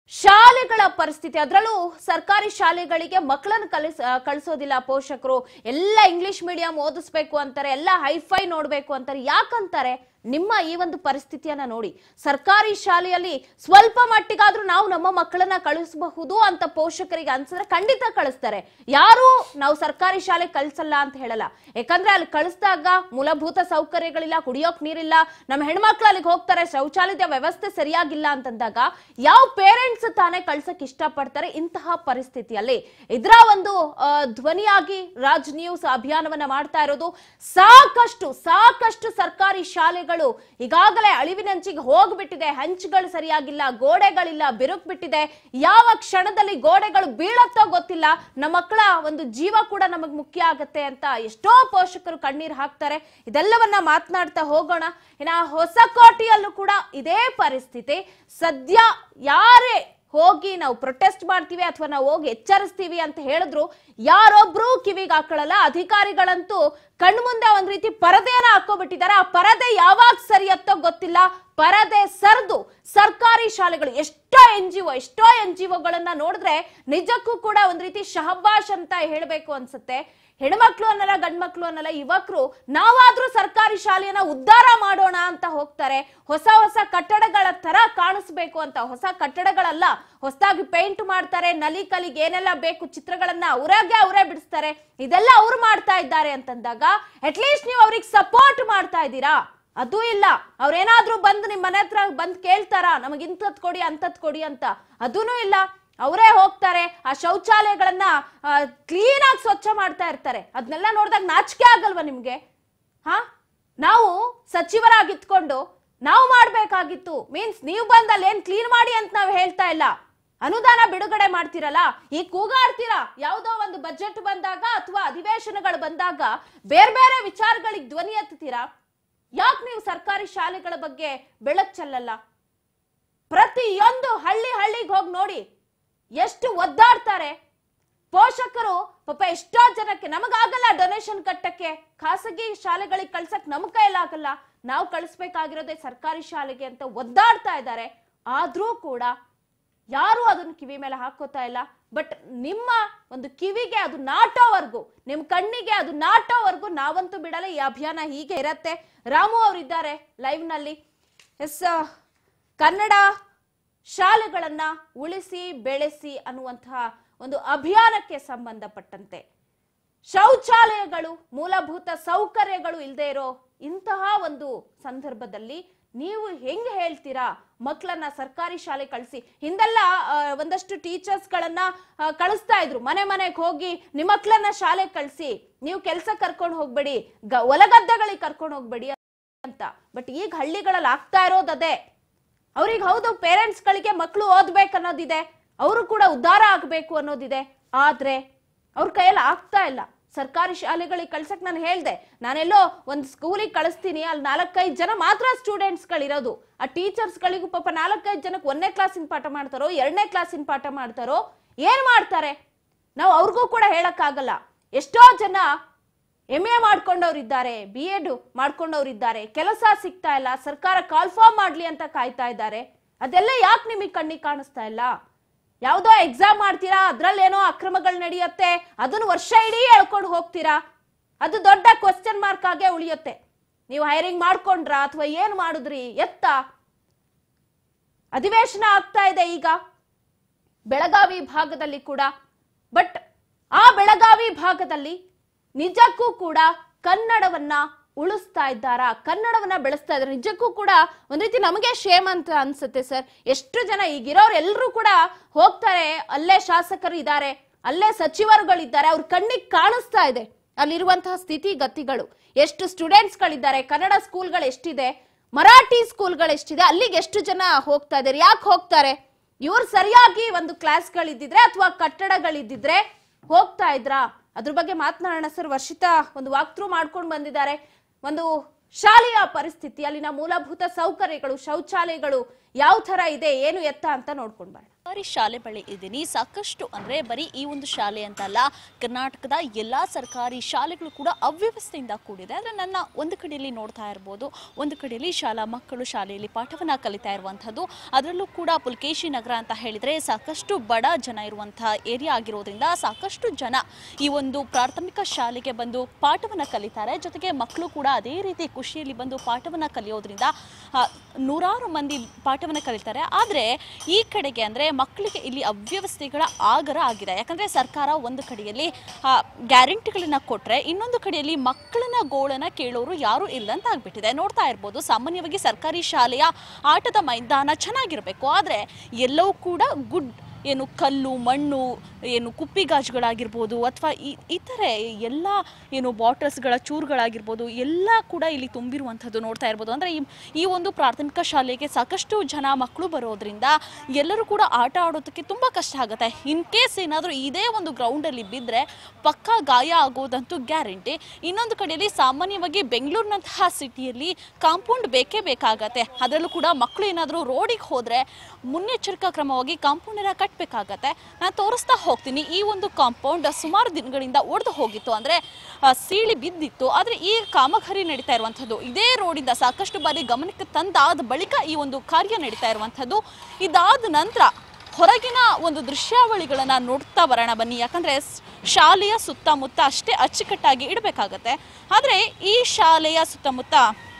ಶಾಲೆಗಳ ಪರಿಸ್ಥಿತಿ ಅದರಲ್ಲೂ ಸರ್ಕಾರಿ ಶಾಲೆಗಳಿಗೆ ಮಕ್ಕಳನ್ನು ಕಲಿಸ್ ಆ, ಕಳಿಸೋದಿಲ್ಲ ಪೋಷಕರು ಎಲ್ಲ ಇಂಗ್ಲಿಷ್ ಮೀಡಿಯಂ ಓದಿಸ್ಬೇಕು ಅಂತಾರೆ ಎಲ್ಲ ಹೈಫೈ ನೋಡ್ಬೇಕು ಅಂತಾರೆ ಯಾಕಂತಾರೆ ನಿಮ್ಮ ಈ ಒಂದು ಪರಿಸ್ಥಿತಿಯನ್ನ ನೋಡಿ ಸರ್ಕಾರಿ ಶಾಲೆಯಲ್ಲಿ ಸ್ವಲ್ಪ ಮಟ್ಟಿಗಾದ್ರೂ ನಾವು ನಮ್ಮ ಮಕ್ಕಳನ್ನ ಕಳಿಸಬಹುದು ಅಂತ ಪೋಷಕರಿಗೆ ಅನ್ಸಿದ್ರೆ ಖಂಡಿತ ಕಳಿಸ್ತಾರೆ ಯಾರು ನಾವು ಸರ್ಕಾರಿ ಶಾಲೆ ಕಳ್ಸಲ್ಲ ಅಂತ ಹೇಳಲ್ಲ ಯಾಕಂದ್ರೆ ಅಲ್ಲಿ ಕಳಿಸಿದಾಗ ಮೂಲಭೂತ ಸೌಕರ್ಯಗಳಿಲ್ಲ ಕುಡಿಯೋಕ್ ನೀರಿಲ್ಲ ನಮ್ಮ ಹೆಣ್ಮಕ್ಳು ಅಲ್ಲಿಗೆ ಹೋಗ್ತಾರೆ ಶೌಚಾಲಯದ ವ್ಯವಸ್ಥೆ ಸರಿಯಾಗಿಲ್ಲ ಅಂತಂದಾಗ ಯಾವ ಪೇರೆಂಟ್ಸ್ ತಾನೇ ಕಳ್ಸಕ್ ಇಷ್ಟಪಡ್ತಾರೆ ಇಂತಹ ಪರಿಸ್ಥಿತಿಯಲ್ಲಿ ಇದರ ಒಂದು ಆ, ಧ್ವನಿಯಾಗಿ ರಾಜ್ ನ್ಯೂಸ್ ಅಭಿಯಾನವನ್ನ ಮಾಡ್ತಾ ಇರೋದು ಸಾಕಷ್ಟು ಸಾಕಷ್ಟು ಸರ್ಕಾರಿ ಶಾಲೆಗಳು ಈಗಾಗಲೇ ಅಳಿವಿನಂಚಿಗೆ ಹೋಗ್ಬಿಟ್ಟಿದೆ ಹಂಚುಗಳು ಸರಿಯಾಗಿಲ್ಲ ಗೋಡೆಗಳಿಲ್ಲ ಬಿರುಕು ಬಿಟ್ಟಿದೆ ಯಾವ ಕ್ಷಣದಲ್ಲಿ ಗೋಡೆಗಳು ಬೀಳತ್ತೋ ಗೊತ್ತಿಲ್ಲ ನಮ್ಮ ಮಕ್ಕಳ ಒಂದು ಜೀವ ಕೂಡ ನಮಗ್ ಮುಖ್ಯ ಆಗತ್ತೆ ಅಂತ ಎಷ್ಟೋ ಪೋಷಕರು ಕಣ್ಣೀರ್ ಹಾಕ್ತಾರೆ ಇದೆಲ್ಲವನ್ನ ಮಾತನಾಡ್ತಾ ಹೋಗೋಣ ಇನ್ನ ಹೊಸಕೋಟೆಯಲ್ಲೂ ಕೂಡ ಇದೇ ಪರಿಸ್ಥಿತಿ ಸದ್ಯ ಯಾರೇ ಹೋಗಿ ನಾವು ಪ್ರೊಟೆಸ್ಟ್ ಮಾಡ್ತೀವಿ ಅಥವಾ ನಾವು ಹೋಗಿ ಎಚ್ಚರಿಸ್ತೀವಿ ಅಂತ ಹೇಳಿದ್ರು ಯಾರೊಬ್ರು ಕಿವಿಗೆ ಹಾಕೊಳ್ಳಲ್ಲ ಅಧಿಕಾರಿಗಳಂತೂ ಕಣ್ಮುಂದೆ ಒಂದ್ ರೀತಿ ಪರದೆಯನ್ನ ಹಾಕೋಬಿಟ್ಟಿದ್ದಾರೆ ಆ ಪರದೆ ಯಾವಾಗ ಸರಿಯತ್ತೋ ಗೊತ್ತಿಲ್ಲ ಪರದೆ ಸರ್ದು ಸರ್ಕಾರಿ ಶಾಲೆಗಳು ಎಷ್ಟೋ ಎನ್ ಜಿ ಒ ಎಷ್ಟೋ ಎನ್ ಜಿ ಒಗಳನ್ನ ನೋಡಿದ್ರೆ ನಿಜಕ್ಕೂ ಕೂಡ ಒಂದ್ ರೀತಿ ಶಹಬಾಷ್ ಅಂತ ಹೇಳ್ಬೇಕು ಅನ್ಸುತ್ತೆ ಹೆಣ್ಮಕ್ಳು ಅನ್ನಲ್ಲ ಗಂಡ್ಮಕ್ಳು ಅನ್ನಲ್ಲ ಯುವಕರು ನಾವಾದ್ರೂ ಸರ್ಕಾರಿ ಶಾಲೆಯನ್ನ ಉದ್ಧಾರ ಮಾಡೋಣ ಅಂತ ಹೋಗ್ತಾರೆ ಹೊಸ ಹೊಸ ಕಟ್ಟಡಗಳ ತರ ಕಾಣಿಸ್ಬೇಕು ಅಂತ ಹೊಸ ಕಟ್ಟಡಗಳಲ್ಲ ಹೊಸದಾಗಿ ಪೇಂಟ್ ಮಾಡ್ತಾರೆ ನಲಿ ಕಲಿಗೆ ಏನೆಲ್ಲ ಬೇಕು ಚಿತ್ರಗಳನ್ನ ಅವರಾಗೆ ಅವರೇ ಬಿಡಿಸ್ತಾರೆ ಇದೆಲ್ಲ ಅವ್ರು ಮಾಡ್ತಾ ಇದ್ದಾರೆ ಅಂತಂದಾಗ ಅಟ್ಲೀಸ್ಟ್ ನೀವು ಅವ್ರಿಗೆ ಸಪೋರ್ಟ್ ಮಾಡ್ತಾ ಇದ್ದೀರಾ ಅದು ಇಲ್ಲ ಅವ್ರೇನಾದ್ರೂ ಬಂದು ನಿಮ್ ಮನೆ ಹತ್ರ ಬಂದ್ ಕೇಳ್ತಾರ ನಮಗ್ ಇಂಥದ್ ಕೊಡಿ ಅಂತದ್ ಕೊಡಿ ಅಂತ ಅದೂನು ಇಲ್ಲ ಅವರೇ ಹೋಗ್ತಾರೆ ಆ ಶೌಚಾಲಯಗಳನ್ನ ಕ್ಲೀನ್ ಆಗಿ ಸ್ವಚ್ಛ ಮಾಡ್ತಾ ಇರ್ತಾರೆ ಅದನ್ನೆಲ್ಲ ನೋಡಿದಾಗ ನಾಚಿಕೆ ಆಗಲ್ವಾ ನಿಮ್ಗೆ ಹಾ ನಾವು ಸಚಿವರಾಗಿತ್ಕೊಂಡು ನಾವು ಮಾಡ್ಬೇಕಾಗಿತ್ತು ಮೀನ್ಸ್ ನೀವು ಬಂದ್ ಅಲ್ಲಿ ಏನ್ ಕ್ಲೀನ್ ಮಾಡಿ ಅಂತ ನಾವು ಹೇಳ್ತಾ ಇಲ್ಲ ಅನುದಾನ ಬಿಡುಗಡೆ ಮಾಡ್ತಿರಲ್ಲ ಈ ಕೂಗಾಡ್ತೀರಾ ಯಾವುದೋ ಒಂದು ಬಜೆಟ್ ಬಂದಾಗ ಅಥವಾ ಅಧಿವೇಶನಗಳು ಬಂದಾಗ ಬೇರೆ ಬೇರೆ ವಿಚಾರಗಳಿಗೆ ಧ್ವನಿ ಎತ್ತುತ್ತೀರಾ ಯಾಕೆ ನೀವು ಸರ್ಕಾರಿ ಶಾಲೆಗಳ ಬಗ್ಗೆ ಬೆಳಕು ಚೆಲ್ಲಲ್ಲ ಪ್ರತಿಯೊಂದು ಹಳ್ಳಿ ಹಳ್ಳಿಗೆ ಹೋಗಿ ನೋಡಿ ಎಷ್ಟು ಒದ್ದಾಡ್ತಾರೆ ಪೋಷಕರು ಪಾಪ ಎಷ್ಟೋ ಜನಕ್ಕೆ ನಮಗಾಗಲ್ಲ ಡೊನೇಷನ್ ಕಟ್ಟಕ್ಕೆ ಖಾಸಗಿ ಶಾಲೆಗಳಿಗೆ ಕಳ್ಸಕ್ ನಮ್ ಕೈಲಾಗಲ್ಲ ನಾವು ಕಳಿಸ್ಬೇಕಾಗಿರೋದೇ ಸರ್ಕಾರಿ ಶಾಲೆಗೆ ಅಂತ ಒದ್ದಾಡ್ತಾ ಇದ್ದಾರೆ ಆದ್ರೂ ಕೂಡ ಯಾರು ಅದನ್ನ ಕಿವಿ ಮೇಲೆ ಹಾಕೋತಾ ಇಲ್ಲ ಬಟ್ ನಿಮ್ಮ ಒಂದು ಕಿವಿಗೆ ಅದು ನಾಟೋವರೆಗೂ ನಿಮ್ ಕಣ್ಣಿಗೆ ಅದು ನಾಟೋವರೆಗೂ ನಾವಂತೂ ಬಿಡಲ್ಲ ಈ ಅಭಿಯಾನ ಹೀಗೆ ಇರತ್ತೆ ರಾಮು ಅವರಿದ್ದಾರೆ ಲೈವ್ ನಲ್ಲಿ ಎಸ್ ಕನ್ನಡ ಶಾಲೆಗಳನ್ನ ಉಳಿಸಿ ಬೆಳೆಸಿ ಅನ್ನುವಂತಹ ಒಂದು ಅಭಿಯಾನಕ್ಕೆ ಸಂಬಂಧಪಟ್ಟಂತೆ ಶೌಚಾಲಯಗಳು ಮೂಲಭೂತ ಸೌಕರ್ಯಗಳು ಇಲ್ಲದೆ ಇರೋ ಇಂತಹ ಒಂದು ಸಂದರ್ಭದಲ್ಲಿ ನೀವು ಹೆಂಗ್ ಹೇಳ್ತೀರಾ ಮಕ್ಕಳನ್ನ ಸರ್ಕಾರಿ ಶಾಲೆ ಕಳಿಸಿ ಹಿಂದೆಲ್ಲ ಆ, ಒಂದಷ್ಟು ಟೀಚರ್ಸ್ ಗಳನ್ನ ಆ, ಕಳಿಸ್ತಾ ಇದ್ರು ಮನೆ ಮನೆಗೆ ಹೋಗಿ ನಿಮ್ಮ ಮಕ್ಕಳನ್ನ ಶಾಲೆ ಕಳಿಸಿ ನೀವು ಕೆಲಸ ಕರ್ಕೊಂಡು ಹೋಗ್ಬೇಡಿ ಗ- ಹೊಲಗದ್ದೆಗಳಿಗೆ ಕರ್ಕೊಂಡು ಹೋಗ್ಬೇಡಿ ಅಂತ ಬಟ್ ಈಗ ಹಳ್ಳಿಗಳಲ್ಲಿ ಆಗ್ತಾ ಇರೋದದೇ ಅವ್ರಿಗೆ ಹೌದು ಪೇರೆಂಟ್ಸ್ ಗಳಿಗೆ ಮಕ್ಕಳು ಓದ್ಬೇಕು ಅನ್ನೋದಿದೆ ಅವರು ಕೂಡ ಉದ್ಧಾರ ಆಗ್ಬೇಕು ಅನ್ನೋದಿದೆ ಆದ್ರೆ ಅವ್ರ ಕೈಯಲ್ಲಿ ಆಗ್ತಾ ಇಲ್ಲ ಸರ್ಕಾರಿ ಶಾಲೆಗಳಿಗೆ ಕಳ್ಸಕ್ ನಾನು ಹೇಳ್ದೆ ನಾನೆಲ್ಲೋ ಒಂದು ಸ್ಕೂಲಿಗೆ ಕಳಿಸ್ತೀನಿ ಅಲ್ಲಿ ನಾಲ್ಕೈದು ಜನ ಮಾತ್ರ ಸ್ಟೂಡೆಂಟ್ಸ್ ಗಳಿರೋದು ಆ ಟೀಚರ್ಸ್ ಗಳಿಗೂ ಪಾಪ ನಾಲ್ಕೈದು ಜನಕ್ಕೆ ಒಂದನೇ ಕ್ಲಾಸಿನ ಪಾಠ ಮಾಡ್ತಾರೋ ಎರಡನೇ ಕ್ಲಾಸಿನ ಪಾಠ ಮಾಡ್ತಾರೋ ಏನ್ ಮಾಡ್ತಾರೆ ನಾವು ಅವ್ರಿಗೂ ಕೂಡ ಹೇಳಕ್ಕಾಗಲ್ಲ ಎಷ್ಟೋ ಜನ ಎಂ ಎ ಮಾಡ್ಕೊಂಡವ್ರಿದ್ದಾರೆ ಬಿ ಎಡ್ ಮಾಡ್ಕೊಂಡವ್ರಿದ್ದಾರೆ ಕೆಲಸ ಸಿಗ್ತಾ ಇಲ್ಲ ಸರ್ಕಾರ ಕಾಲ್ಫಾರ್ಮ್ ಮಾಡ್ಲಿ ಅಂತ ಕಾಯ್ತಾ ಇದ್ದಾರೆ ಅದೆಲ್ಲ ಯಾಕೆ ನಿಮಗೆ ಕಣ್ಣಿಗೆ ಕಾಣಿಸ್ತಾ ಇಲ್ಲ ಯಾವುದೋ ಎಕ್ಸಾಮ್ ಮಾಡ್ತೀರಾ ಅದ್ರಲ್ಲೇನೋ ಅಕ್ರಮಗಳು ನಡೆಯುತ್ತೆ ಅದನ್ನ ವರ್ಷ ಇಡೀ ಹೇಳ್ಕೊಂಡು ಹೋಗ್ತೀರಾ ಅದು ದೊಡ್ಡ ಕ್ವಶನ್ ಮಾರ್ಕ್ ಆಗೇ ಉಳಿಯುತ್ತೆ ನೀವು ಹೈರಿಂಗ್ ಮಾಡ್ಕೊಂಡ್ರಾ ಅಥವಾ ಏನ್ ಮಾಡಿದ್ರಿ ಎತ್ತ ಅಧಿವೇಶನ ಆಗ್ತಾ ಇದೆ ಈಗ ಬೆಳಗಾವಿ ಭಾಗದಲ್ಲಿ ಕೂಡ ಬಟ್ ಆ ಬೆಳಗಾವಿ ಭಾಗದಲ್ಲಿ ನಿಜಕ್ಕೂ ಕೂಡ ಕನ್ನಡವನ್ನ ಉಳಿಸ್ತಾ ಇದ್ದಾರಾ ಕನ್ನಡವನ್ನ ಬೆಳೆಸ್ತಾ ಇದ್ದಾರೆ ನಿಜಕ್ಕೂ ಕೂಡ ಒಂದ್ ರೀತಿ ನಮಗೆ ಶೇಮ್ ಅಂತ ಅನ್ಸುತ್ತೆ ಸರ್ ಎಷ್ಟು ಜನ ಈಗಿರೋರು ಎಲ್ಲರೂ ಕೂಡ ಹೋಗ್ತಾರೆ ಅಲ್ಲೇ ಶಾಸಕರು ಇದ್ದಾರೆ ಅಲ್ಲೇ ಸಚಿವರುಗಳಿದ್ದಾರೆ ಅವ್ರ ಕಣ್ಣಿಗೆ ಕಾಣಿಸ್ತಾ ಇದೆ ಅಲ್ಲಿರುವಂತಹ ಸ್ಥಿತಿ ಗತಿಗಳು ಎಷ್ಟು ಸ್ಟೂಡೆಂಟ್ಸ್ ಗಳಿದ್ದಾರೆ ಕನ್ನಡ ಸ್ಕೂಲ್ಗಳು ಎಷ್ಟಿದೆ ಮರಾಠಿ ಸ್ಕೂಲ್ಗಳು ಎಷ್ಟಿದೆ ಅಲ್ಲಿಗೆ ಎಷ್ಟು ಜನ ಹೋಗ್ತಾ ಇದ್ದಾರೆ ಯಾಕೆ ಹೋಗ್ತಾರೆ ಇವ್ರು ಸರಿಯಾಗಿ ಒಂದು ಕ್ಲಾಸ್ಗಳಿದ್ದಿದ್ರೆ ಅಥವಾ ಕಟ್ಟಡಗಳಿದ್ದಿದ್ರೆ ಹೋಗ್ತಾ ಇದ್ರಾ ಅದ್ರ ಬಗ್ಗೆ ಮಾತನಾಡೋಣ ಸರ್ ವರ್ಷಿತಾ ಒಂದು ವಾಕ್ ಥ್ರೂ ಮಾಡ್ಕೊಂಡು ಬಂದಿದ್ದಾರೆ ಒಂದು ಶಾಲೆಯ ಪರಿಸ್ಥಿತಿ ಅಲ್ಲಿನ ಮೂಲಭೂತ ಸೌಕರ್ಯಗಳು ಶೌಚಾಲಯಗಳು ಯಾವ ತರ ಇದೆ ಏನು ಎತ್ತ ಅಂತ ನೋಡ್ಕೊಂಡು ಬರೋಣ ಸರ್ಕಾರಿ ಶಾಲೆ ಬಳಿ ಇದ್ದೀನಿ ಸಾಕಷ್ಟು ಅಂದ್ರೆ ಬರೀ ಈ ಒಂದು ಶಾಲೆ ಅಂತಲ್ಲ ಕರ್ನಾಟಕದ ಎಲ್ಲಾ ಸರ್ಕಾರಿ ಶಾಲೆಗಳು ಕೂಡ ಅವ್ಯವಸ್ಥೆಯಿಂದ ಕೂಡಿದೆ ಆದ್ರೆ ನನ್ನ ಒಂದು ಕಡೆಯಲ್ಲಿ ನೋಡ್ತಾ ಇರ್ಬೋದು ಒಂದು ಕಡೆಯಲ್ಲಿ ಶಾಲಾ ಮಕ್ಕಳು ಶಾಲೆಯಲ್ಲಿ ಪಾಠವನ್ನ ಕಲಿತಾ ಇರುವಂಥದ್ದು ಅದರಲ್ಲೂ ಕೂಡ ಪುಲ್ಕೇಶಿ ನಗರ ಅಂತ ಹೇಳಿದ್ರೆ ಸಾಕಷ್ಟು ಬಡ ಜನ ಇರುವಂತಹ ಏರಿಯಾ ಆಗಿರೋದ್ರಿಂದ ಸಾಕಷ್ಟು ಜನ ಈ ಒಂದು ಪ್ರಾಥಮಿಕ ಶಾಲೆಗೆ ಬಂದು ಪಾಠವನ್ನ ಕಲಿತಾರೆ ಜೊತೆಗೆ ಮಕ್ಕಳು ಕೂಡ ಅದೇ ರೀತಿ ಖುಷಿಯಲ್ಲಿ ಬಂದು ಪಾಠವನ್ನ ಕಲಿಯೋದ್ರಿಂದ ಆ, ನೂರಾರು ಮಂದಿ ಪಾಠವನ್ನ ಕಲಿತಾರೆ ಆದ್ರೆ ಈ ಕಡೆಗೆ ಅಂದ್ರೆ ಮಕ್ಕಳಿಗೆ ಇಲ್ಲಿ ಅವ್ಯವಸ್ಥೆಗಳ ಆಗರ ಆಗಿದೆ ಯಾಕಂದ್ರೆ ಸರ್ಕಾರ ಒಂದು ಕಡೆಯಲ್ಲಿ ಆ, ಗ್ಯಾರಂಟಿಗಳನ್ನ ಕೊಟ್ರೆ ಇನ್ನೊಂದು ಕಡೆಯಲ್ಲಿ ಮಕ್ಕಳನ್ನ ಗೋಳನ್ನ ಕೇಳೋರು ಯಾರು ಇಲ್ಲಂತ ಆಗ್ಬಿಟ್ಟಿದೆ ನೋಡ್ತಾ ಇರ್ಬೋದು ಸಾಮಾನ್ಯವಾಗಿ ಸರ್ಕಾರಿ ಶಾಲೆಯ ಆಟದ ಮೈದಾನ ಚೆನ್ನಾಗಿರ್ಬೇಕು ಆದ್ರೆ ಎಲ್ಲವೂ ಕೂಡ ಗುಡ್ ಏನು ಕಲ್ಲು ಮಣ್ಣು ಏನು ಕುಪ್ಪಿಗಾಜುಗಳಾಗಿರ್ಬೋದು ಅಥವಾ ಈ ಇತರೆ ಎಲ್ಲ ಏನು ಬಾಟಲ್ಸ್ಗಳ ಚೂರುಗಳಾಗಿರ್ಬೋದು ಎಲ್ಲ ಕೂಡ ಇಲ್ಲಿ ತುಂಬಿರುವಂಥದ್ದು ನೋಡ್ತಾ ಇರ್ಬೋದು ಅಂದರೆ ಈ ಈ ಒಂದು ಪ್ರಾಥಮಿಕ ಶಾಲೆಗೆ ಸಾಕಷ್ಟು ಜನ ಮಕ್ಕಳು ಬರೋದ್ರಿಂದ ಎಲ್ಲರೂ ಕೂಡ ಆಟ ಆಡೋದಕ್ಕೆ ತುಂಬ ಕಷ್ಟ ಆಗುತ್ತೆ ಇನ್ ಕೇಸ್ ಏನಾದರೂ ಇದೇ ಒಂದು ಗ್ರೌಂಡಲ್ಲಿ ಬಿದ್ದರೆ ಪಕ್ಕಾ ಗಾಯ ಆಗೋದಂತೂ ಗ್ಯಾರಂಟಿ ಇನ್ನೊಂದು ಕಡೆಯಲ್ಲಿ ಸಾಮಾನ್ಯವಾಗಿ ಬೆಂಗಳೂರಿನಂತಹ ಸಿಟಿಯಲ್ಲಿ ಕಾಂಪೌಂಡ್ ಬೇಕೇ ಬೇಕಾಗತ್ತೆ ಅದರಲ್ಲೂ ಕೂಡ ಮಕ್ಕಳು ಏನಾದರೂ ರೋಡಿಗೆ ಹೋದರೆ ಮುನ್ನೆಚ್ಚರಿಕಾ ಕ್ರಮವಾಗಿ ಕಾಂಪೌಂಡನ್ನ ಕಟ್ಟಬೇಕಾಗತ್ತೆ ನಾನು ತೋರಿಸ್ತಾ ಹೋಗ್ತೀನಿ ಈ ಒಂದು ಕಾಂಪೌಂಡ್ ಸುಮಾರು ದಿನಗಳಿಂದ ಒಡೆದು ಹೋಗಿತ್ತು ಅಂದರೆ ಸೀಳಿ ಬಿದ್ದಿತ್ತು ಆದರೆ ಈ ಕಾಮಗಾರಿ ನಡೀತಾ ಇರುವಂಥದ್ದು ಇದೇ ರೋಡಿಂದ ಸಾಕಷ್ಟು ಬಾರಿ ಗಮನಕ್ಕೆ ತಂದಾದ ಬಳಿಕ ಈ ಒಂದು ಕಾರ್ಯ ನಡೀತಾ ಇರುವಂಥದ್ದು ಇದಾದ ನಂತರ ಹೊರಗಿನ ಒಂದು ದೃಶ್ಯಾವಳಿಗಳನ್ನ ನೋಡ್ತಾ ಬರೋಣ ಬನ್ನಿ ಯಾಕಂದ್ರೆ ಸ್- ಶಾಲೆಯ ಸುತ್ತಮುತ್ತ ಅಷ್ಟೇ ಅಚ್ಚುಕಟ್ಟಾಗಿ ಇಡಬೇಕಾಗತ್ತೆ ಆದರೆ ಈ ಶಾಲೆಯ ಸುತ್ತಮುತ್ತ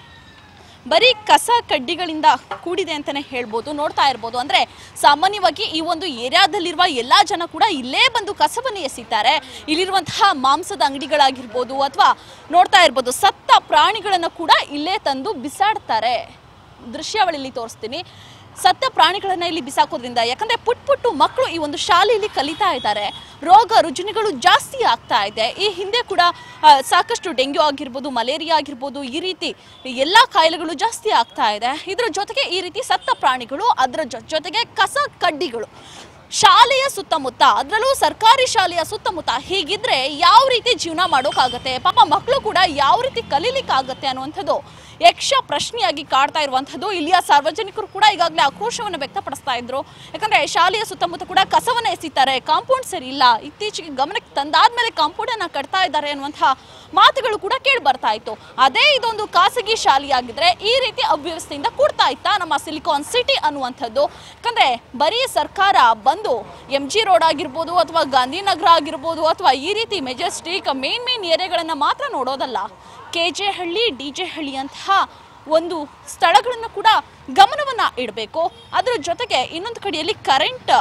ಬರೀ ಕಸ ಕಡ್ಡಿಗಳಿಂದ ಕೂಡಿದೆ ಅಂತಾನೆ ಹೇಳ್ಬೋದು ನೋಡ್ತಾ ಇರ್ಬೋದು ಅಂದ್ರೆ ಸಾಮಾನ್ಯವಾಗಿ ಈ ಒಂದು ಏರಿಯಾದಲ್ಲಿರುವ ಎಲ್ಲಾ ಜನ ಕೂಡ ಇಲ್ಲೇ ಬಂದು ಕಸವನ್ನು ಎಸಿತಾರೆ ಇಲ್ಲಿರುವಂತಹ ಮಾಂಸದ ಅಂಗಡಿಗಳಾಗಿರ್ಬೋದು ಅಥವಾ ನೋಡ್ತಾ ಇರ್ಬೋದು ಸತ್ತ ಪ್ರಾಣಿಗಳನ್ನು ಕೂಡ ಇಲ್ಲೇ ತಂದು ಬಿಸಾಡ್ತಾರೆ ದೃಶ್ಯಾವಳಿಲಿ ತೋರಿಸ್ತೀನಿ ಸತ್ತ ಪ್ರಾಣಿಗಳನ್ನ ಇಲ್ಲಿ ಬಿಸಾಕೋದ್ರಿಂದ ಯಾಕಂದ್ರೆ ಪುಟ್ ಪುಟ್ಟು ಮಕ್ಕಳು ಈ ಒಂದು ಶಾಲೆಯಲ್ಲಿ ಕಲಿತಾ ಇದ್ದಾರೆ ರೋಗ ರುಜಿನಗಳು ಜಾಸ್ತಿ ಆಗ್ತಾ ಇದೆ ಈ ಹಿಂದೆ ಕೂಡ ಆ, ಸಾಕಷ್ಟು ಡೆಂಗ್ಯೂ ಆಗಿರ್ಬೋದು ಮಲೇರಿಯಾ ಆಗಿರ್ಬೋದು ಈ ರೀತಿ ಎಲ್ಲ ಕಾಯಿಲೆಗಳು ಜಾಸ್ತಿ ಆಗ್ತಾ ಇದೆ ಇದ್ರ ಜೊತೆಗೆ ಈ ರೀತಿ ಸತ್ತ ಪ್ರಾಣಿಗಳು ಅದರ ಜೊ- ಜೊತೆಗೆ ಕಸ ಕಡ್ಡಿಗಳು ಶಾಲೆಯ ಸುತ್ತಮುತ್ತ ಅದರಲ್ಲೂ ಸರ್ಕಾರಿ ಶಾಲೆಯ ಸುತ್ತಮುತ್ತ ಹೀಗಿದ್ರೆ ಯಾವ ರೀತಿ ಜೀವನ ಮಾಡೋಕ್ಕಾಗತ್ತೆ ಪಾಪ ಮಕ್ಕಳು ಕೂಡ ಯಾವ ರೀತಿ ಕಲೀಲಿಕ್ಕಾಗತ್ತೆ ಅನ್ನುವಂಥದ್ದು ಯಕ್ಷ ಪ್ರಶ್ನೆಯಾಗಿ ಕಾಡ್ತಾ ಇರುವಂಥದ್ದು ಇಲ್ಲಿಯ ಸಾರ್ವಜನಿಕರು ಕೂಡ ಈಗಾಗಲೇ ಆಕ್ರೋಶವನ್ನು ವ್ಯಕ್ತಪಡಿಸ್ತಾ ಇದ್ರು ಯಾಕಂದ್ರೆ ಶಾಲೆಯ ಸುತ್ತಮುತ್ತ ಕೂಡ ಕಸವನ್ನ ಎಸಿತಾರೆ ಕಾಂಪೌಂಡ್ ಸರಿ ಇಲ್ಲ ಇತ್ತೀಚೆಗೆ ಗಮನಕ್ಕೆ ತಂದಾದ್ಮೇಲೆ ಕಾಂಪೌಂಡ್ ಅನ್ನ ಕಟ್ತಾ ಇದ್ದಾರೆ ಅನ್ನುವಂತಹ ಮಾತುಗಳು ಕೂಡ ಕೇಳಿ ಬರ್ತಾ ಇತ್ತು ಅದೇ ಇದೊಂದು ಖಾಸಗಿ ಶಾಲೆಯಾಗಿದ್ರೆ ಈ ರೀತಿ ಅವ್ಯವಸ್ಥೆಯಿಂದ ಕೂಡ್ತಾ ಇತ್ತಾ ನಮ್ಮ ಸಿಲಿಕಾನ್ ಸಿಟಿ ಅನ್ನುವಂಥದ್ದು ಯಾಕಂದ್ರೆ ಬರೀ ಸರ್ಕಾರ ಬಂದು ಎಂ ಜಿ ರೋಡ್ ಆಗಿರ್ಬೋದು ಅಥವಾ ಗಾಂಧಿನಗರ ಆಗಿರ್ಬೋದು ಅಥವಾ ಈ ರೀತಿ ಮೆಜೆಸ್ಟಿಕ್ ಮೇನ್ ಮೇನ್ ಏರಿಯಾಗಳನ್ನ ಮಾತ್ರ ನೋಡೋದಲ್ಲ K J Halli D J Halli ಅಂತಹ ಒಂದು ಸ್ಥಳಗಳನ್ನು ಕೂಡ ಗಮನವನ್ನ ಇಡಬೇಕು ಅದ್ರ ಜೊತೆಗೆ ಇನ್ನೊಂದು ಕಡೆಯಲ್ಲಿ ಕರೆಂಟ್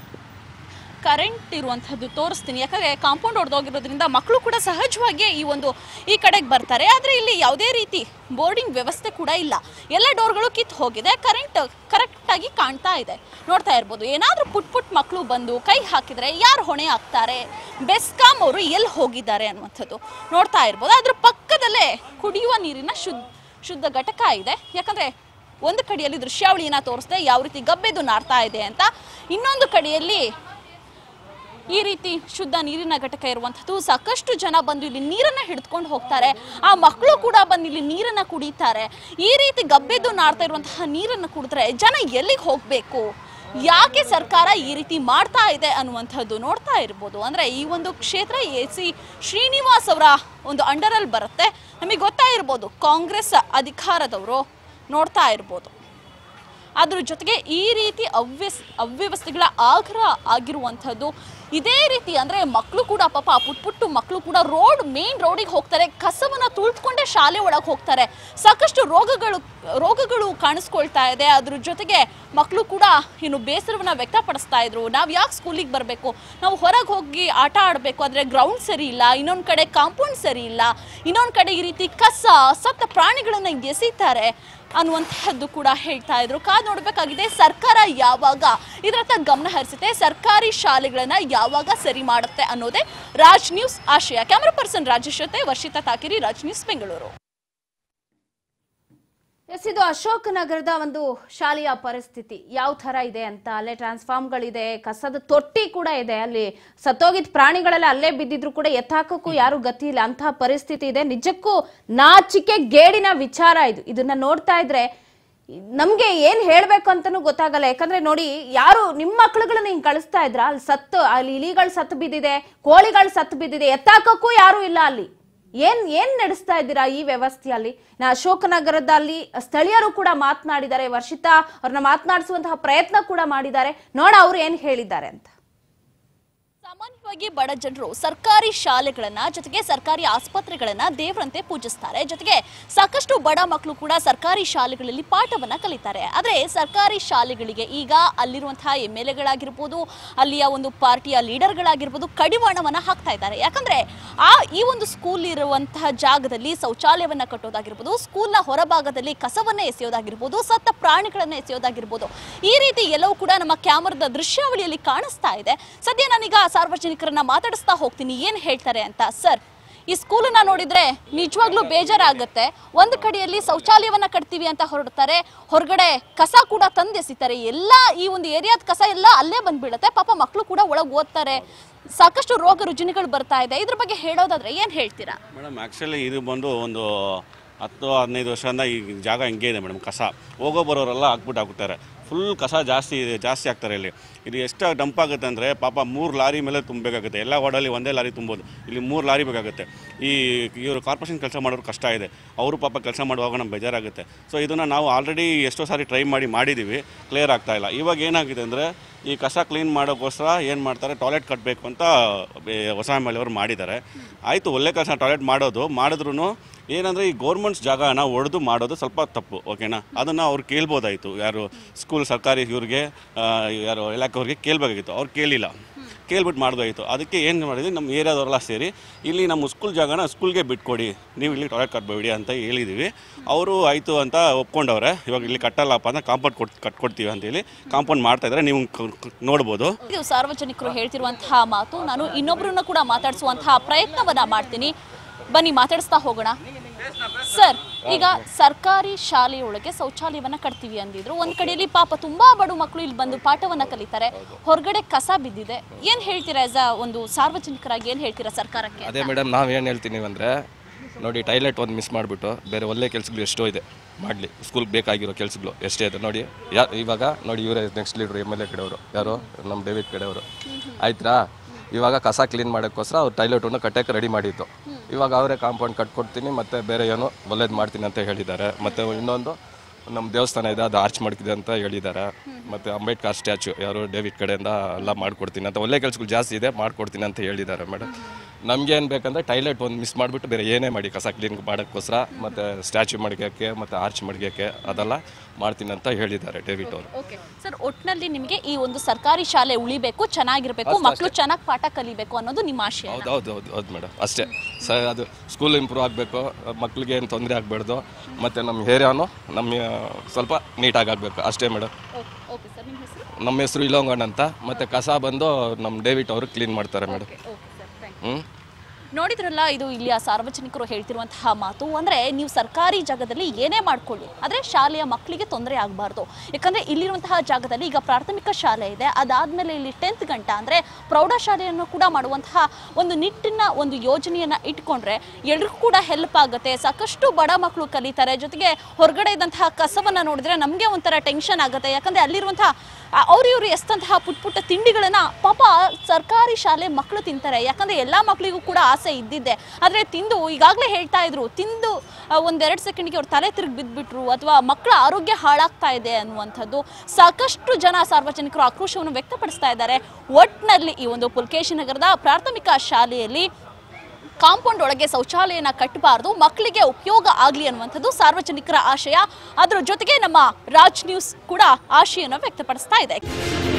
ಕರೆಂಟ್ ಇರುವಂಥದ್ದು ತೋರಿಸ್ತೀನಿ ಯಾಕಂದರೆ ಕಾಂಪೌಂಡ್ ಹೊಡೆದೋಗಿರೋದ್ರಿಂದ ಮಕ್ಕಳು ಕೂಡ ಸಹಜವಾಗಿ ಈ ಒಂದು ಈ ಕಡೆಗೆ ಬರ್ತಾರೆ ಆದರೆ ಇಲ್ಲಿ ಯಾವುದೇ ರೀತಿ ಬೋರ್ಡಿಂಗ್ ವ್ಯವಸ್ಥೆ ಕೂಡ ಇಲ್ಲ ಎಲ್ಲ ಡೋರ್ಗಳು ಕಿತ್ತು ಹೋಗಿದೆ ಕರೆಂಟ್ ಕರೆಕ್ಟಾಗಿ ಕಾಣ್ತಾ ಇದೆ ನೋಡ್ತಾ ಇರ್ಬೋದು ಏನಾದರೂ ಪುಟ್ ಪುಟ್ ಮಕ್ಕಳು ಬಂದು ಕೈ ಹಾಕಿದರೆ ಯಾರು ಹೊಣೆ ಆಗ್ತಾರೆ ಬೆಸ್ಕಾಂ ಅವರು ಎಲ್ಲಿ ಹೋಗಿದ್ದಾರೆ ಅನ್ನುವಂಥದ್ದು ನೋಡ್ತಾ ಇರ್ಬೋದು ಅದ್ರ ಪಕ್ಕದಲ್ಲೇ ಕುಡಿಯುವ ನೀರಿನ ಶುದ್ಧ ಶುದ್ಧ ಘಟಕ ಇದೆ ಯಾಕಂದರೆ ಒಂದು ಕಡೆಯಲ್ಲಿ ದೃಶ್ಯಾವಳಿಯನ್ನ ತೋರಿಸ್ದೆ ಯಾವ ರೀತಿ ಗಬ್ಬೆದು ನಾರ್ತಾ ಇದೆ ಅಂತ ಇನ್ನೊಂದು ಕಡೆಯಲ್ಲಿ ಈ ರೀತಿ ಶುದ್ಧ ನೀರಿನ ಘಟಕ ಇರುವಂಥದ್ದು ಸಾಕಷ್ಟು ಜನ ಬಂದು ಇಲ್ಲಿ ನೀರನ್ನ ಹಿಡಿದುಕೊಂಡು ಹೋಗ್ತಾರೆ ಆ ಮಕ್ಕಳು ಕೂಡ ಬಂದು ಇಲ್ಲಿ ನೀರನ್ನ ಕುಡಿತಾರೆ ಈ ರೀತಿ ಗಬ್ಬೆದ್ದು ನಾಡ್ತಾ ಇರುವಂತಹ ನೀರನ್ನು ಕುಡಿದ್ರೆ ಜನ ಎಲ್ಲಿಗೆ ಹೋಗಬೇಕು ಯಾಕೆ ಸರ್ಕಾರ ಈ ರೀತಿ ಮಾಡ್ತಾ ಇದೆ ಅನ್ನುವಂಥದ್ದು ನೋಡ್ತಾ ಇರ್ಬೋದು ಅಂದ್ರೆ ಈ ಒಂದು ಕ್ಷೇತ್ರ ಎ ಸಿ ಶ್ರೀನಿವಾಸ್ ಅವರ ಒಂದು ಅಂಡರಲ್ಲಿ ಬರುತ್ತೆ ನಮಗೆ ಗೊತ್ತಾ ಇರ್ಬೋದು ಕಾಂಗ್ರೆಸ್ ಅಧಿಕಾರದವರು ನೋಡ್ತಾ ಇರ್ಬೋದು ಅದ್ರ ಜೊತೆಗೆ ಈ ರೀತಿ ಅವ್ಯಸ್ ಅವ್ಯವಸ್ಥೆಗಳ ಆಗ್ರ ಆಗಿರುವಂಥದ್ದು ಇದೇ ರೀತಿ ಅಂದ್ರೆ ಮಕ್ಕಳು ಕೂಡ ಪಾಪ ಪುಟ್ ಪುಟ್ಟು ಮಕ್ಕಳು ಕೂಡ ರೋಡ್ ಮೇನ್ ರೋಡಿಗೆ ಹೋಗ್ತಾರೆ ಕಸವನ್ನ ತುಳಿದುಕೊಂಡೇ ಶಾಲೆ ಒಳಗೆ ಹೋಗ್ತಾರೆ ಸಾಕಷ್ಟು ರೋಗಗಳು ರೋಗಗಳು ಕಾಣಿಸ್ಕೊಳ್ತಾ ಇದೆ ಅದ್ರ ಜೊತೆಗೆ ಮಕ್ಕಳು ಕೂಡ ಇನ್ನು ಬೇಸರವನ್ನ ವ್ಯಕ್ತಪಡಿಸ್ತಾ ಇದ್ರು ನಾವು ಯಾಕೆ ಸ್ಕೂಲಿಗೆ ಬರಬೇಕು ನಾವು ಹೊರಗೆ ಹೋಗಿ ಆಟ ಆಡಬೇಕು ಆದರೆ ಗ್ರೌಂಡ್ ಸರಿ ಇಲ್ಲ ಇನ್ನೊಂದು ಕಡೆ ಕಾಂಪೌಂಡ್ ಸರಿ ಇಲ್ಲ ಇನ್ನೊಂದು ಕಡೆ ಈ ರೀತಿ ಕಸ ಸತ್ತ ಪ್ರಾಣಿಗಳನ್ನ ಎಸೀತಾರೆ ಅನ್ನುವಂತಹದ್ದು ಕೂಡ ಹೇಳ್ತಾ ಇದ್ರು ಕಾದ್ ನೋಡ್ಬೇಕಾಗಿದೆ ಸರ್ಕಾರ ಯಾವಾಗ ಇದರತ್ತ ಗಮನ ಹರಿಸುತ್ತೆ ಸರ್ಕಾರಿ ಶಾಲೆಗಳನ್ನ ಯಾವಾಗ ಸರಿ ಮಾಡುತ್ತೆ ಅನ್ನೋದೇ ರಾಜ್ ನ್ಯೂಸ್ ಆಶಯ ಕ್ಯಾಮರಾ ಪರ್ಸನ್ ರಾಜೇಶ್ ಜೊತೆ ವರ್ಷಿತಾ ತಾಕಿರಿ ರಾಜ್ ನ್ಯೂಸ್ ಬೆಂಗಳೂರು ಎಸ್ ಇದು ಅಶೋಕ್ ನಗರದ ಒಂದು ಶಾಲೆಯ ಪರಿಸ್ಥಿತಿ ಯಾವ ತರ ಇದೆ ಅಂತ ಅಲ್ಲೇ ಟ್ರಾನ್ಸ್ಫಾರ್ಮ್ಗಳಿದೆ ಕಸದ ತೊಟ್ಟಿ ಕೂಡ ಇದೆ ಅಲ್ಲಿ ಸತ್ತೋಗಿದ್ ಪ್ರಾಣಿಗಳೆಲ್ಲ ಅಲ್ಲೇ ಬಿದ್ದಿದ್ರು ಕೂಡ ಎತ್ತಾಕಕ್ಕೂ ಯಾರು ಗತಿ ಇಲ್ಲ ಅಂತಹ ಪರಿಸ್ಥಿತಿ ಇದೆ ನಿಜಕ್ಕೂ ನಾಚಿಕೆ ಗೇಡಿನ ವಿಚಾರ ಇದು ಇದನ್ನ ನೋಡ್ತಾ ಇದ್ರೆ ನಮ್ಗೆ ಏನ್ ಹೇಳ್ಬೇಕು ಅಂತಾನು ಗೊತ್ತಾಗಲ್ಲ ಯಾಕಂದ್ರೆ ನೋಡಿ ಯಾರು ನಿಮ್ಮ ಮಕ್ಳುಗಳನ್ನ ಹಿಂಗ್ ಕಳಿಸ್ತಾ ಇದ್ರ ಅಲ್ಲಿ ಸತ್ತು ಅಲ್ಲಿ ಇಲಿಗಳು ಸತ್ತು ಬಿದ್ದಿದೆ ಕೋಳಿಗಳು ಸತ್ತು ಬಿದ್ದಿದೆ ಎತ್ತಾಕಕ್ಕೂ ಯಾರು ಇಲ್ಲ ಅಲ್ಲಿ ಏನ್ ಏನ್ ನಡೆಸ್ತಾ ಇದ್ದೀರಾ ಈ ವ್ಯವಸ್ಥೆಯಲ್ಲಿ ನಾ ಅಶೋಕನಗರದಲ್ಲಿ ಸ್ಥಳೀಯರು ಕೂಡ ಮಾತನಾಡಿದ್ದಾರೆ ವರ್ಷಿತಾ ಅವ್ರನ್ನ ಮಾತನಾಡಿಸುವಂತಹ ಪ್ರಯತ್ನ ಕೂಡ ಮಾಡಿದ್ದಾರೆ ನೋಡ ಅವ್ರು ಏನ್ ಹೇಳಿದ್ದಾರೆ ಅಂತ ಸಾಮಾನ್ಯವಾಗಿ ಬಡ ಜನರು ಸರ್ಕಾರಿ ಶಾಲೆಗಳನ್ನ ಜೊತೆಗೆ ಸರ್ಕಾರಿ ಆಸ್ಪತ್ರೆಗಳನ್ನ ದೇವರಂತೆ ಪೂಜಿಸ್ತಾರೆ ಜೊತೆಗೆ ಸಾಕಷ್ಟು ಬಡ ಮಕ್ಕಳು ಕೂಡ ಸರ್ಕಾರಿ ಶಾಲೆಗಳಲ್ಲಿ ಪಾಠವನ್ನ ಕಲಿತಾರೆ ಆದ್ರೆ ಸರ್ಕಾರಿ ಶಾಲೆಗಳಿಗೆ ಈಗ ಅಲ್ಲಿರುವಂತಹ ಎಮ್ ಎಲ್ ಎಗಳಾಗಿರ್ಬೋದು ಅಲ್ಲಿಯ ಒಂದು ಪಾರ್ಟಿಯ ಲೀಡರ್ಗಳಾಗಿರ್ಬೋದು ಕಡಿವಾಣವನ್ನ ಹಾಕ್ತಾ ಇದ್ದಾರೆ ಯಾಕಂದ್ರೆ ಆ ಈ ಒಂದು ಸ್ಕೂಲ್ ಇರುವಂತಹ ಜಾಗದಲ್ಲಿ ಶೌಚಾಲಯವನ್ನ ಕಟ್ಟೋದಾಗಿರ್ಬೋದು ಸ್ಕೂಲ್ನ ಹೊರಭಾಗದಲ್ಲಿ ಕಸವನ್ನ ಎಸೆಯೋದಾಗಿರ್ಬೋದು ಸತ್ತ ಪ್ರಾಣಿಗಳನ್ನ ಎಸೆಯೋದಾಗಿರ್ಬೋದು ಈ ರೀತಿ ಎಲ್ಲವೂ ಕೂಡ ನಮ್ಮ ಕ್ಯಾಮರಾದ ದೃಶ್ಯಾವಳಿಯಲ್ಲಿ ಕಾಣಿಸ್ತಾ ಇದೆ ಸದ್ಯ ನಾನೀಗ ಸಾರ್ವಜನಿಕರನ್ನ ಮಾತಾಡಿಸ್ತಾ ಹೋಗ್ತೀನಿ ಏನ್ ಹೇಳ್ತಾರೆ ಅಂತ ಸರ್ ಈ ಸ್ಕೂಲನ್ನ ನೋಡಿದ್ರೆ ನಿಜವಾಗ್ಲೂ ಬೇಜಾರಾಗುತ್ತೆ ಒಂದು ಕಡೆಯಲ್ಲಿ ಶೌಚಾಲಯವನ್ನ ಕಟ್ತೀವಿ ಅಂತ ಹೊರಡ್ತಾರೆ ಹೊರಗಡೆ ಕಸ ಕೂಡ ತಂದೆಸಿತಾರೆ ಎಲ್ಲ ಈ ಒಂದು ಏರಿಯಾದ ಕಸ ಎಲ್ಲ ಅಲ್ಲೇ ಬಂದ್ಬೀಳುತ್ತೆ ಪಾಪ ಮಕ್ಕಳು ಕೂಡ ಒಳಗೆ ಓದ್ತಾರೆ ಸಾಕಷ್ಟು ರೋಗ ರುಜಿನಗಳು ಬರ್ತಾ ಇದೆ ಇದ್ರ ಬಗ್ಗೆ ಹೇಳೋದಾದ್ರೆ ಏನ್ ಹೇಳ್ತೀರಾ ಮೇಡಮ್ ಆ್ಯಕ್ಚುಲಿ ಇದು ಬಂದು ಒಂದು ಹತ್ತು ಹದಿನೈದು ವರ್ಷದಿಂದ ಈ ಜಾಗ ಹಿಂಗೆ ಇದೆ ಮೇಡಮ್ ಕಸ ಹೋಗೋ ಬರೋರೆಲ್ಲ ಹಾಕ್ಬಿಟ್ಟು ಹಾಕ್ಬಿಡ್ತಾರೆ ಫುಲ್ ಕಸ ಜಾಸ್ತಿ ಇದೆ ಜಾಸ್ತಿ ಆಗ್ತಾರೆ ಇಲ್ಲಿ ಇದು ಎಷ್ಟು ಡಂಪ್ ಆಗುತ್ತೆ ಅಂದರೆ ಪಾಪ ಮೂರು ಲಾರಿ ಮೇಲೆ ತುಂಬಬೇಕಾಗುತ್ತೆ ಎಲ್ಲ ವಾರ್ಡಲ್ಲಿ ಒಂದೇ ಲಾರಿ ತುಂಬೋದು ಇಲ್ಲಿ ಮೂರು ಲಾರಿ ಬೇಕಾಗುತ್ತೆ ಈ ಇವರು ಕಾರ್ಪೊರೇಷನ್ ಕೆಲಸ ಮಾಡೋರು ಕಷ್ಟ ಇದೆ ಅವರು ಪಾಪ ಕೆಲಸ ಮಾಡುವಾಗ ನಮ್ಗೆ ಬೇಜಾರಾಗುತ್ತೆ ಸೊ ಇದನ್ನು ನಾವು ಆಲ್ರೆಡಿ ಎಷ್ಟೋ ಸಾರಿ ಟ್ರೈ ಮಾಡಿ ಮಾಡಿದ್ದೀವಿ ಕ್ಲಿಯರ್ ಆಗ್ತಾ ಇಲ್ಲ ಇವಾಗ ಏನಾಗಿದೆ ಅಂದರೆ ಈ ಕಸ ಕ್ಲೀನ್ ಮಾಡೋಕ್ಕೋಸ್ಕರ ಏನು ಮಾಡ್ತಾರೆ ಟಾಯ್ಲೆಟ್ ಕಟ್ಟಬೇಕು ಅಂತ ಬೇ- ಹೊಸ ಎಮ್ ಎಲ್ ಅವರು ಮಾಡಿದ್ದಾರೆ ಆಯಿತು ಒಳ್ಳೆ ಕೆಲಸ ಟಾಯ್ಲೆಟ್ ಮಾಡೋದು ಮಾಡಿದ್ರು ಏನಂದರೆ ಈ ಗೌರ್ಮೆಂಟ್ಸ್ ಜಾಗನ ಒಡೆದು ಮಾಡೋದು ಸ್ವಲ್ಪ ತಪ್ಪು ಓಕೆನಾ ಅದನ್ನು ಅವ್ರು ಕೇಳ್ಬೋದಾಯಿತು ಯಾರು ಸ್ಕೂಲ್ ಸರ್ಕಾರಿ ಇವ್ರಿಗೆ ಆ, ಯಾರು ಇಲಾಖೆಯವ್ರಿಗೆ ಕೇಳಬೇಕಾಗಿತ್ತು ಅವ್ರು ಕೇಳಿಲ್ಲ ಕೇಳ್ಬಿಟ್ಟು ಮಾಡ್ಬೋದಾಗಿತ್ತು ಅದಕ್ಕೆ ಏನು ಮಾಡಿದ್ವಿ ನಮ್ಮ ಏರಿಯಾದವರೆಲ್ಲ ಸೇರಿ ಇಲ್ಲಿ ನಮ್ಮ ಸ್ಕೂಲ್ ಜಾಗನ ಸ್ಕೂಲ್ಗೆ ಬಿಟ್ಕೊಡಿ ನೀವು ಇಲ್ಲಿ ಟಾಯ್ಲೆಟ್ ಕಟ್ಬೇಡಿ ಅಂತ ಹೇಳಿದ್ದೀವಿ ಅವರು ಆಯಿತು ಅಂತ ಒಪ್ಕೊಂಡವ್ರೆ ಇವಾಗ ಇಲ್ಲಿ ಕಟ್ಟಲ್ಲಪ್ಪ ಅಂತ ಕಾಂಪೌಂಡ್ ಕೊಟ್ ಕಟ್ಕೊಡ್ತೀವಿ ಅಂತೇಳಿ ಕಾಂಪೌಂಡ್ ಮಾಡ್ತಾ ಇದ್ದಾರೆ ನೀವು ಕ- ಕ- ನೋಡ್ಬೋದು ಇದು ಸಾರ್ವಜನಿಕರು ಹೇಳ್ತಿರುವಂತಹ ಮಾತು ನಾನು ಇನ್ನೊಬ್ಬರನ್ನ ಕೂಡ ಮಾತಾಡಿಸುವಂತಹ ಪ್ರಯತ್ನವನ್ನ ಮಾಡ್ತೀನಿ ಬನ್ನಿ ಮಾತಾಡಿಸ್ತಾ ಹೋಗೋಣ ಸರ್ ಈಗ ಸರ್ಕಾರಿ ಶಾಲೆಯೊಳಗೆ ಶೌಚಾಲಯವನ್ನ ಕಟ್ತೀವಿ ಅಂದಿದ್ರು ಒಂದ್ ಕಡೆಯಲ್ಲಿ ಪಾಪ ತುಂಬಾ ಬಡು ಮಕ್ಕಳು ಇಲ್ಲಿ ಬಂದು ಪಾಠವನ್ನ ಕಲಿತಾರೆ ಹೊರಗಡೆ ಕಸ ಬಿದ್ದಿದೆ ಏನ್ ಹೇಳ್ತೀರಾ ಆಸ್ ಅ ಒಂದು ಸಾರ್ವಜನಿಕರಾಗಿ ಏನ್ ಹೇಳ್ತೀರಾ ಸರ್ಕಾರಕ್ಕೆ ಅದೇ ಮೇಡಮ್ ನಾವು ಏನು ಹೇಳ್ತೀನಿ ಅಂದರೆ ನೋಡಿ ಟೈಲೆಟ್ ಒಂದು ಮಿಸ್ ಮಾಡಿಬಿಟ್ಟು ಬೇರೆ ಒಳ್ಳೆ ಕೆಲಸಗಳು ಎಷ್ಟೋ ಇದೆ ಮಾಡಲಿ ಸ್ಕೂಲ್ಗೆ ಬೇಕಾಗಿರೋ ಕೆಲಸಗಳು ಎಷ್ಟೇ ಇದೆ ನೋಡಿ ಯಾ ಇವಾಗ ನೋಡಿ ಇವರೇ ನೆಕ್ಸ್ಟ್ ಲೀಡ್ರು ಎಮ್ ಎಲ್ ಎ ಕಡೆಯವರು ಯಾರು ನಮ್ಮ ಡೇವಿಡ್ ಕಡೆಯವರು ಆಯ್ತಾ ಇವಾಗ ಕಸ ಕ್ಲೀನ್ ಮಾಡೋಕ್ಕೋಸ್ಕರ ಅವ್ರು ಟೈಲೆಟನ್ನು ಕಟ್ಟಕ್ಕೆ ರೆಡಿ ಮಾಡಿತ್ತು ಇವಾಗ ಅವರೇ ಕಾಂಪೌಂಡ್ ಕಟ್ಕೊಡ್ತೀನಿ ಮತ್ತು ಬೇರೆ ಏನೋ ಒಳ್ಳೇದು ಮಾಡ್ತೀನಿ ಅಂತ ಹೇಳಿದ್ದಾರೆ ಮತ್ತು ಇನ್ನೊಂದು ನಮ್ಮ ದೇವಸ್ಥಾನ ಇದೆ ಅದು ಆರ್ಚ್ ಮಾಡ್ತಿದೆ ಅಂತ ಹೇಳಿದ್ದಾರೆ ಮತ್ತು ಅಂಬೇಡ್ಕರ್ ಸ್ಟ್ಯಾಚು ಯಾರು ಡೇವಿಡ್ ಕಡೆಯಿಂದ ಎಲ್ಲ ಮಾಡ್ಕೊಡ್ತೀನಿ ಅಂತ ಒಳ್ಳೆ ಕೆಲಸಗಳು ಜಾಸ್ತಿ ಇದೆ ಮಾಡ್ಕೊಡ್ತೀನಿ ಅಂತ ಹೇಳಿದ್ದಾರೆ ಮೇಡಮ್ ನಮ್ಗೆ ಏನು ಬೇಕಂದ್ರೆ ಟೈಲೆಟ್ ಒಂದು ಮಿಸ್ ಮಾಡಿಬಿಟ್ಟು ಬೇರೆ ಏನೇ ಮಾಡಿ ಕಸ ಕ್ಲೀನ್ ಮಾಡೋಕ್ಕೋಸ್ಕರ ಮತ್ತು ಸ್ಟ್ಯಾಚು ಮಡ್ಗೋಕ್ಕೆ ಮತ್ತು ಆರ್ಚ್ ಮಡ್ಗೋಕ್ಕೆ ಅದೆಲ್ಲ ಮಾಡ್ತೀನಿ ಅಂತ ಹೇಳಿದ್ದಾರೆ ಡೇವಿಡ್ ಅವರು ಓಕೆ ಸರ್ ಒಟ್ನಲ್ಲಿ ನಿಮಗೆ ಈ ಒಂದು ಸರ್ಕಾರಿ ಶಾಲೆ ಉಳಿಬೇಕು ಚೆನ್ನಾಗಿರ್ಬೇಕು ಮಕ್ಕಳು ಚೆನ್ನಾಗಿ ಪಾಠ ಕಲಿಬೇಕು ಅನ್ನೋದು ನಿಮ್ಮ ಆಶಯ ಹೌದು ಹೌದು ಹೌದು ಹೌದು ಮೇಡಮ್ ಅಷ್ಟೇ ಸ ಅದು ಸ್ಕೂಲ್ ಇಂಪ್ರೂವ್ ಆಗಬೇಕು ಮಕ್ಳಿಗೆ ಏನು ತೊಂದರೆ ಆಗಬಾರ್ದು ಮತ್ತು ನಮ್ಮ ಏರಿಯಾನು ನಮ್ಮ ಸ್ವಲ್ಪ ನೀಟಾಗಿ ಆಗಬೇಕು ಅಷ್ಟೇ ಮೇಡಮ್ ಓಕೆ ಸರ್ ನಿಮ್ಮ ಹೆಸರು ನಮ್ಮ ಹೆಸರು ಇಲೋಂಗಣ್ಣ ಅಂತ ಮತ್ತು ಕಸ ಬಂದು ನಮ್ಮ ಡೇವಿಡ್ ಅವರು ಕ್ಲೀನ್ ಮಾಡ್ತಾರೆ ಮೇಡಮ್ ಓಕೆ ಸರ್ ಥ್ಯಾಂಕ್ ಹ್ಞೂ ನೋಡಿದ್ರಲ್ಲ ಇದು ಇಲ್ಲಿಯ ಸಾರ್ವಜನಿಕರು ಹೇಳ್ತಿರುವಂತಹ ಮಾತು ಅಂದ್ರೆ ನೀವು ಸರ್ಕಾರಿ ಜಾಗದಲ್ಲಿ ಏನೇ ಮಾಡ್ಕೊಳ್ಳಿ ಆದ್ರೆ ಶಾಲೆಯ ಮಕ್ಕಳಿಗೆ ತೊಂದರೆ ಆಗಬಾರ್ದು ಯಾಕಂದ್ರೆ ಇಲ್ಲಿರುವಂತಹ ಜಾಗದಲ್ಲಿ ಈಗ ಪ್ರಾಥಮಿಕ ಶಾಲೆ ಇದೆ ಅದಾದ್ಮೇಲೆ ಇಲ್ಲಿ ಟೆಂತ್ ಗಂಟ ಅಂದ್ರೆ ಪ್ರೌಢಶಾಲೆಯನ್ನು ಕೂಡ ಮಾಡುವಂತಹ ಒಂದು ನಿಟ್ಟಿನ ಒಂದು ಯೋಜನೆಯನ್ನ ಇಟ್ಕೊಂಡ್ರೆ ಎಲ್ರಿಗೂ ಕೂಡ ಹೆಲ್ಪ್ ಆಗುತ್ತೆ ಸಾಕಷ್ಟು ಬಡ ಮಕ್ಕಳು ಕಲಿತಾರೆ ಜೊತೆಗೆ ಹೊರಗಡೆ ಇದ್ದಂತಹ ಕಸವನ್ನ ನೋಡಿದ್ರೆ ನಮಗೆ ಒಂಥರ ಟೆನ್ಷನ್ ಆಗುತ್ತೆ ಯಾಕಂದ್ರೆ ಅಲ್ಲಿರುವಂತಹ ಅವ್ರು ಇವರು ಎಸ್ತಂತಹ ಪುಟ್ಟ ಪುಟ್ಟ ತಿಂಡಿಗಳನ್ನ ಪಾಪ ಸರ್ಕಾರಿ ಶಾಲೆ ಮಕ್ಕಳು ತಿಂತಾರೆ ಯಾಕಂದ್ರೆ ಎಲ್ಲಾ ಮಕ್ಕಳಿಗೂ ಕೂಡ ಆಸೆ ಇದ್ದಿದ್ದೆ ಆದ್ರೆ ತಿಂದು ಈಗಾಗಲೇ ಹೇಳ್ತಾ ಇದ್ರು ತಿಂದು ಆ, ಒಂದೆರಡು ಸೆಕೆಂಡ್ಗೆ ಅವ್ರು ತಲೆ ತಿರುಗಿ ಬಿದ್ದುಬಿಟ್ರು ಅಥವಾ ಮಕ್ಕಳ ಆರೋಗ್ಯ ಹಾಳಾಗ್ತಾ ಇದೆ ಅನ್ನುವಂಥದ್ದು ಸಾಕಷ್ಟು ಜನ ಸಾರ್ವಜನಿಕರು ಆಕ್ರೋಶವನ್ನು ವ್ಯಕ್ತಪಡಿಸ್ತಾ ಇದ್ದಾರೆ ಒಟ್ನಲ್ಲಿ ಈ ಒಂದು ಪುಲ್ಕೇಶಿ ನಗರದ ಪ್ರಾಥಮಿಕ ಶಾಲೆಯಲ್ಲಿ ಕಾಂಪೌಂಡ್ ಒಳಗೆ ಶೌಚಾಲಯನ ಕಟ್ಟಬಾರದು ಮಕ್ಕಳಿಗೆ ಉಪಯೋಗ ಆಗಲಿ ಅನ್ನುವಂಥದ್ದು ಸಾರ್ವಜನಿಕರ ಆಶಯ ಅದರ ಜೊತೆಗೆ ನಮ್ಮ ರಾಜ್ ನ್ಯೂಸ್ ಕೂಡ ಆಶೆಯನ್ನು ವ್ಯಕ್ತಪಡಿಸ್ತಾ ಇದೆ